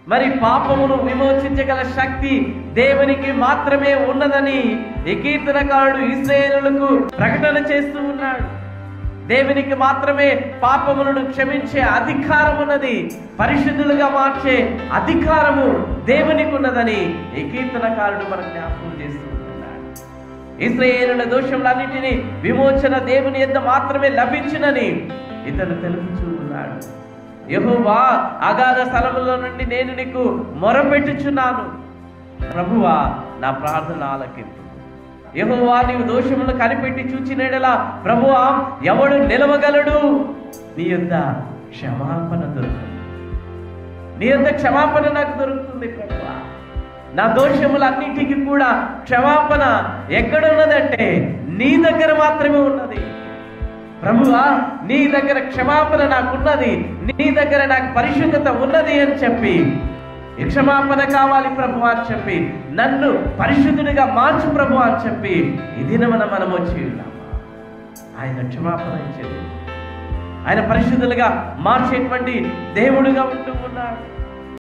మరి పాపమును విమోచించగల శక్తి దేవునికి మాత్రమే ఉన్నదని ఈ కీర్తనకారుడు ఇస్రాయేలులకు ప్రకటన చేస్తూ ఉన్నాడు దేవునికి మాత్రమే పాపములను క్షమించే అధికారం ఉన్నది పరిశుద్ధులుగా మార్చే అధికారము దేవునికి ఉన్నదని ఈ కీర్తనకారుడు మనకు జ్ఞాపకం చేస్తూ ఉంటున్నాడు ఇస్రాయేలుల దోషములన్నిటినీ విమోచన దేవుని యొద్ద మాత్రమే లభించునని ఇతను తెలుపుచూ ఉన్నాడు యెహోవా అగాధ స్థలములో నుండి నేను నీకు మొరపెట్టుచున్నాను ప్రభువా నా ప్రార్థన ఆలకింపు యెహోవా నీవు దోషములు కనిపెట్టి చూచినడలా ప్రభువా ఎవడు నిలవగలడు నీ యొద్ద క్షమాపణ దొరుకుతుంది నీ యొద్ద క్షమాపణ నాకు దొరుకుతుంది ప్రభువా నా దోషములన్నిటికీ కూడా క్షమాపణ ఎక్కడున్నదంటే నీ దగ్గర మాత్రమే ఉన్నది ప్రభువా నీ దగ్గర క్షమాపణ నాకున్నది నీ దగ్గర నాకు పరిశుద్ధత ఉన్నది అని చెప్పి ఈ క్షమాపణ కావాలి ప్రభు అని చెప్పి నన్ను పరిశుద్ధుడిగా మార్చు ప్రభు అని చెప్పి ఈ దినమున మనం వచ్చి ఉన్నాము ఆయన క్షమాపణ ఇచ్చేది ఆయన పరిశుద్ధులుగా మార్చేటువంటి దేవుడుగా ఉంటూ ఉన్నాడు